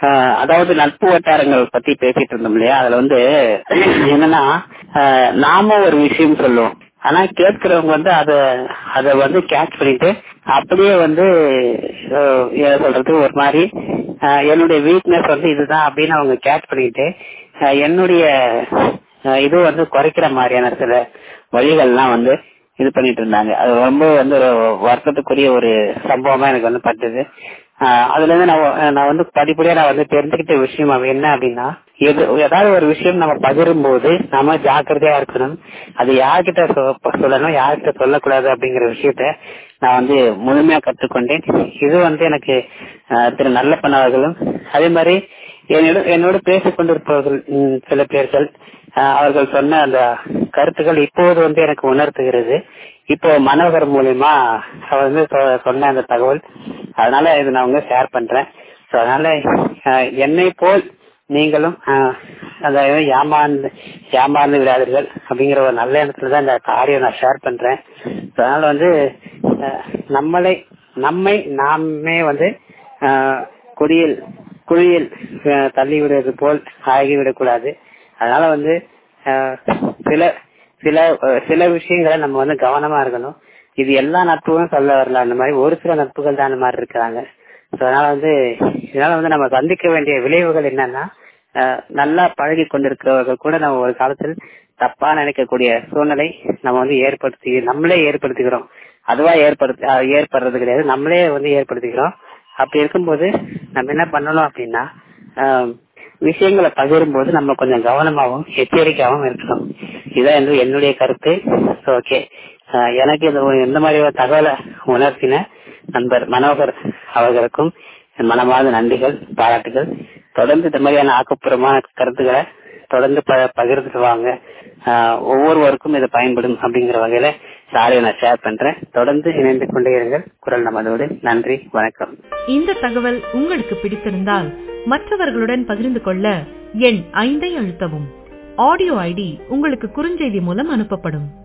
ஆஹ் அதாவது நட்பு வட்டாரங்கள் பத்தி பேசிட்டு இருந்தோம் இல்லையா அதுல வந்து என்னன்னா ஆஹ் நாம ஒரு விஷயம் சொல்லுவோம் ஆனா கேட்கிறவங்க வந்து அத அத வந்து கேட்ச் பண்ணிட்டு அப்படியே வந்து ஆஹ் என்ன சொல்றது ஒரு மாதிரி ஆஹ் என்னுடைய வீக்னஸ் வந்து இதுதான் அப்படின்னு அவங்க கேட்ச் பண்ணிட்டு ஆஹ் என்னுடைய ஆஹ் இது வந்து குறைக்கிற மாதிரியான சில வழிகள்லாம் வந்து இது பண்ணிட்டு இருந்தாங்க அது ரொம்ப வந்து ஒரு வருத்தத்துக்குரிய ஒரு சம்பவமா எனக்கு வந்து பட்டது ஆஹ் அதுல இருந்து நான் ஒ- நான் வந்து படிப்படியா நான் வந்து தெரிஞ்சுக்கிட்ட விஷயம் அது என்ன அப்படின்னா எது ஏதாவது ஒரு விஷயம் நம்ம பகிரும் போது நம்ம ஜாக்கிரதையா இருக்கணும் அது யார்கிட்ட சொ- சொல்லணும் யார்கிட்ட சொல்லக்கூடாது அப்படிங்கிற விஷயத்த நான் வந்து முழுமையா கற்றுக்கொண்டேன் இது வந்து எனக்கு ஆஹ் திரு நல்லப்பன் அவர்களும் அதே மாதிரி என்னோட என்னோட பேசிக் கொண்டிருப்பவர்கள் ம், சில பேர்கள் ஆஹ் அவர்கள் சொன்ன அந்த கருத்துக்கள் இப்போது வந்து எனக்கு உணர்த்துகிறது இப்போ மனோகர் மூலியமா அவர் வந்து சொ- சொன்ன அந்த தகவல் அதனால இது நான் வந்து ஷேர் பண்றேன் So, அதனால ஆஹ் என்னை போல் நீங்களும் ஆஹ் அதாவது ஏமாந்து ஏமாந்து விடாதீர்கள் அப்படிங்கிற ஒரு நல்ல எண்ணத்துல தான் இந்த ஆடியோ நான் ஷேர் பண்றேன் So, அதனால வந்து ஆஹ் நம்மளை நம்மை நாமே வந்து ஆஹ் குடியில் குழியில் ஆஹ் தள்ளி விடுவது போல் ஆகிவிடக்கூடாது அதனால வந்து ஆஹ் சில சில அஹ் சில விஷயங்களை நம்ம வந்து கவனமா இருக்கணும் இது எல்லா நட்புகளும் சொல்ல வரல அந்த மாதிரி ஒரு சில நட்புகள் தான் அந்த மாதிரி இருக்கிறாங்க So, அதனால வந்து இதனால வந்து நம்ம சந்திக்க வேண்டிய விளைவுகள் என்னன்னா அஹ் நல்லா பழகி கொண்டிருக்கிறவர்கள் கூட நம்ம ஒரு காலத்தில் தப்பா நினைக்கக்கூடிய சூழ்நிலை நம்ம வந்து ஏற்படுத்தி நம்மளே ஏற்படுத்திக்கிறோம் அதுவா ஏற்படுத்தி அஹ் ஏற்படுறது கிடையாது நம்மளே வந்து ஏற்படுத்திக்கிறோம் அப்படி இருக்கும்போது நம்ம என்ன பண்ணணும் அப்படின்னா ஆஹ் விஷயங்களை பகிரும்போது நம்ம கொஞ்சம் கவனமாகவும் எச்சரிக்கையாகவும் இருக்கணும் இதான் வந்து என்னுடைய கருத்து ஓகே எனக்கு இந்த இந்த மாதிரி ஒரு தகவலை உணர்த்தின நண்பர் மனோகர் அவர்களுக்கும் என் மனமார்ந்த நன்றிகள் பாராட்டுகள் தொடர்ந்து இந்த மாதிரியான ஆக்கப்பூர்வமான கருத்துக்களை தொடர்ந்து ப- பகிர்ந்துட்டு வாங்க ஆஹ் ஒவ்வொருவருக்கும் இது பயன்படும் அப்படிங்கிற வகையில சாரியை நான் ஷேர் பண்றேன் தொடர்ந்து இணைந்து கொண்டே இருங்கள் குரல் நமதோடு நன்றி வணக்கம் இந்த தகவல் உங்களுக்கு பிடித்திருந்தால் மற்றவர்களுடன் பகிர்ந்து கொள்ள எண் ஐந்தை அழுத்தவும் ஆடியோ ஐடி உங்களுக்கு குறுஞ்செய்தி மூலம் அனுப்பப்படும்